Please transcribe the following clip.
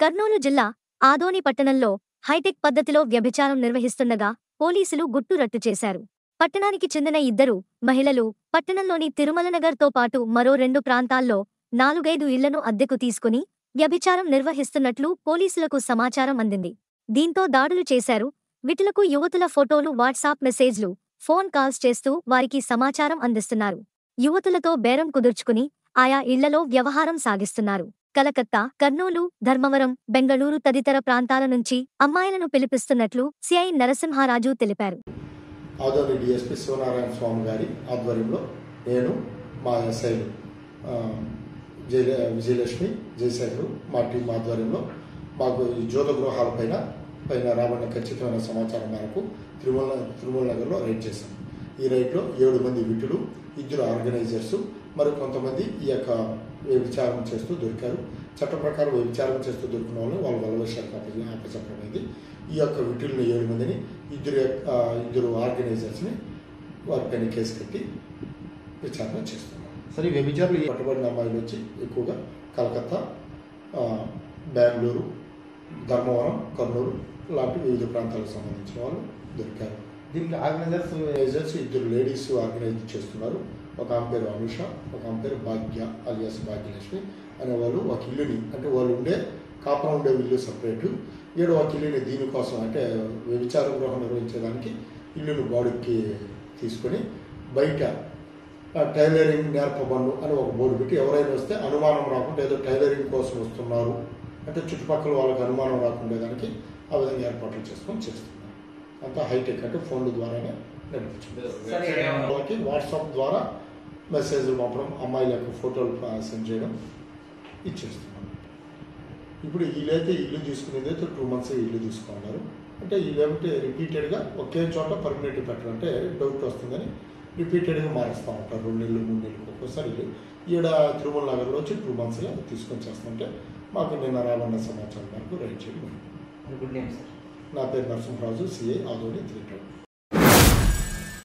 కర్నూలు జిల్లా ఆదోని పట్టణంలో హైటెక్ పద్ధతిలో వ్యభిచారం నిర్వహిస్తుండగా పోలీసులు గుట్టు రట్టు చేశారు పట్టణానికి చెందిన ఇద్దరు మహిళలు పట్టణంలోని తిరుమలనగర్తో పాటు మరో రెండు ప్రాంతాల్లో నాలుగైదు ఇళ్లను అద్దెకు తీసుకుని వ్యభిచారం నిర్వహిస్తున్నట్లు పోలీసులకు సమాచారం అందింది దీంతో దాడులు చేశారు విటులకు యువతుల ఫోటోలు వాట్సాప్ మెసేజ్లు ఫోన్ కాల్స్ చేస్తూ వారికి సమాచారం అందిస్తున్నారు యువతులతో బేరం కుదుర్చుకుని ఆయా ఇళ్లలో వ్యవహారం సాగిస్తున్నారు కలకత్తా కర్నూలు ధర్మవరం బెంగళూరు తదితర ప్రాంతాల నుంచి అమ్మాయిలను పిలిపిస్తున్నట్లు సిఐ నరసింహారాజు తెలిపారు ఆదోని డిఎస్పి శివనారాయణ స్వామి గారి ఆధ్వర్యంలో నేను మా ఎస్ఐలు ఆ, జయ విజయలక్ష్మి జయశేఖరు మా టీం ఆధ్వర్యంలో మాకు ఈ జ్యోత గృహాల పైన పైన రాబడిన ఖచ్చితమైన సమాచారం మేరకు తిరుమల తిరుమల నగర్లో రైడ్ చేశాం ఈ రైడ్లో ఏడు మంది విటులు ఇద్దరు ఆర్గనైజర్స్ మరి కొంతమంది ఈ యొక్క వ్యభిచారం చేస్తూ దొరికారు చట్ట ప్రకారం వ్యభిచారం చేస్తూ దొరికిన వాళ్ళు వాళ్ళ వలవేశాలకు అప్ప అప్పచెప్పమైంది ఈ యొక్క విటుల్ని ఏడు మందిని ఇద్దరు యొక్క- ఆ, ఇద్దరు ఆర్గనైజర్స్ని వారిపైన కేసు కట్టి విచారణ చేస్తున్నారు సరే ఈ వ్యభిచారులు ఏ- పట్టుబడిన అమ్మాయిలు వచ్చి ఎక్కువగా కలకత్తా ఆ, బెంగళూరు ధర్మవరం కర్నూలు లాంటి వివిధ ప్రాంతాలకు సంబంధించిన వాళ్ళు దొరికారు దీనికి ఆర్గనైజర్స్ ఆర్గనైజర్స్ ఇద్దరు లేడీస్ ఆర్గనైజ్ చేస్తున్నారు ఒక ఆమె పేరు అనుష ఒక ఆమె పేరు భాగ్య అలియాస్ భాగ్యలక్ష్మి అనే వాళ్ళు ఒక ఇల్లుని అంటే వాళ్ళు ఉండే కాపురం ఉండే ఇల్లు సపరేటు ఏడు ఒక ఇల్లుని దీనికోసం అంటే వ్యభిచార గృహం నిర్వహించడానికి ఇల్లుని బాడుకి తీసుకొని బయట ఆ, టైలరింగ్ నేర్పబన్ను అని ఒక బోర్డు పెట్టి ఎవరైనా వస్తే అనుమానం రాకుండా ఏదో టైలరింగ్ కోసం వస్తున్నారు అంటే చుట్టుపక్కల వాళ్ళకి అనుమానం రాకుండా దానికి ఆ విధంగా ఏర్పాట్లు చేసుకొని చేస్తున్నారు అంతా హైటెక్ అంటే ఫోన్ల ద్వారానే నడిపించారు వాళ్ళకి వాట్సాప్ ద్వారా మెసేజ్లు పంపడం అమ్మాయిల యొక్క ఫోటోలు సెండ్ చేయడం ఇచ్చేస్తున్నాం ఇప్పుడు వీళ్ళైతే ఇల్లు తీసుకునేది అయితే టూ మంత్స్ ఇల్లు తీసుకున్నారు అంటే వీళ్ళేమిటి రిపీటెడ్గా ఒకే చోట పర్మనెంట్ పెట్టడం అంటే డౌట్ వస్తుందని రిపీటెడ్గా మారుస్తూ ఉంటారు రెండు నెలలు మూడు నెలలు ఒక్కోసారి ఇల్లు ఈడ తిరుమల నగర్లో వచ్చి టూ మంత్స్గా తీసుకొని చేస్తుంటే మాకు నిన్న రాబడిన సమాచారం మేరకు రైట్ చేయడం గుడ్ నేమ్ సార్ నా పేరు నరసింహరాజు సిఐ ఆదోని త్రీ